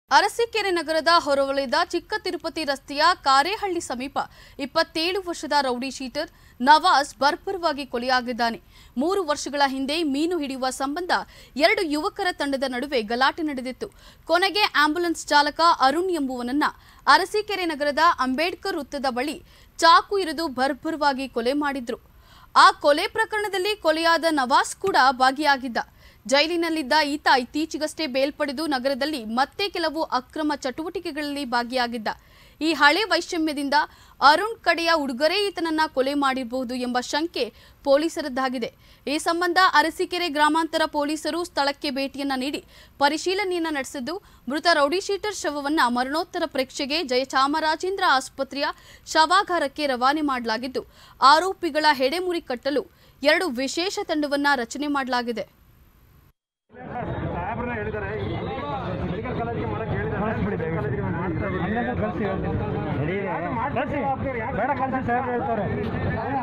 ಅರಸೀಕೆರೆ ನಗರದ ಹೊರವಲಯದ ಚಿಕ್ಕ ತಿರುಪತಿ ರಸ್ತೆಯ ಕಾರೇಹಳ್ಳಿ ಸಮೀಪ ಇಪ್ಪತ್ತೇಳು ವರ್ಷದ ರೌಡಿ ಶೀಟರ್ ನವಾಜ್ ಬರ್ಬರವಾಗಿ ಕೊಲೆಯಾಗಿದ್ದಾನೆ ಮೂರು ವರ್ಷಗಳ ಹಿಂದೆ ಮೀನು ಹಿಡಿಯುವ ಸಂಬಂಧ ಎರಡು ಯುವಕರ ತಂಡದ ನಡುವೆ ಗಲಾಟೆ ನಡೆದಿತ್ತು ಕೊನೆಗೆ ಆಂಬ್ಯುಲೆನ್ಸ್ ಚಾಲಕ ಅರುಣ್ ಎಂಬುವನನ್ನ ಅರಸೀಕೆರೆ ನಗರದ ಅಂಬೇಡ್ಕರ್ ವೃತ್ತದ ಬಳಿ ಚಾಕು ಇರಿದು ಬರ್ಬರವಾಗಿ ಕೊಲೆ ಮಾಡಿದ್ರು ಆ ಕೊಲೆ ಪ್ರಕರಣದಲ್ಲಿ ಕೊಲೆಯಾದ ನವಾಜ್ ಕೂಡ ಭಾಗಿಯಾಗಿದ್ದ ಜೈಲಿನಲ್ಲಿದ್ದ ಈತ ಇತ್ತೀಚೆಗಷ್ಟೇ ಬೇಲ್ಪಡೆದು ನಗರದಲ್ಲಿ ಮತ್ತೆ ಕೆಲವು ಅಕ್ರಮ ಚಟುವಟಿಕೆಗಳಲ್ಲಿ ಭಾಗಿಯಾಗಿದ್ದ ಈ ಹಳೆ ವೈಷಮ್ಯದಿಂದ ಅರುಣ್ ಕಡೆಯ ಹುಡುಗರೇ ಈತನನ್ನ ಕೊಲೆ ಮಾಡಿರಬಹುದು ಎಂಬ ಶಂಕೆ ಪೊಲೀಸರದ್ದಾಗಿದೆ ಈ ಸಂಬಂಧ ಅರಸೀಕೆರೆ ಗ್ರಾಮಾಂತರ ಪೊಲೀಸರು ಸ್ಥಳಕ್ಕೆ ಭೇಟಿಯನ್ನ ನೀಡಿ ಪರಿಶೀಲನೆಯನ್ನ ನಡೆಸಿದ್ದು ಮೃತ ರೌಡಿ ಶೀಟರ್ ಶವವನ್ನ ಮರಣೋತ್ತರ ಪರೀಕ್ಷೆಗೆ ಜಯಚಾಮರಾಜೇಂದ್ರ ಆಸ್ಪತ್ರೆಯ ಶವಾಗಾರಕ್ಕೆ ರವಾನೆ ಮಾಡಲಾಗಿದ್ದು ಆರೋಪಿಗಳ ಹೆಡೆಮುರಿ ಕಟ್ಟಲು ಎರಡು ವಿಶೇಷ ತಂಡವನ್ನ ರಚನೆ ಮಾಡಲಾಗಿದೆ ಸಾಹೇಬ್ರನ್ನ ಹೇಳಿದ್ದಾರೆ ಮೆಡಿಕಲ್ ಕಾಲೇಜಿಗೆ ಮಾಡಕ್ಕೆ ಹೇಳಿದ್ದಾರೆ ಕಾಲೇಜಿಗೆ ಕಳಿಸಿ ಬೇಡ ಕಳಿಸಿ ಸಾಹೇಬ್ರು ಹೇಳ್ತಾರೆ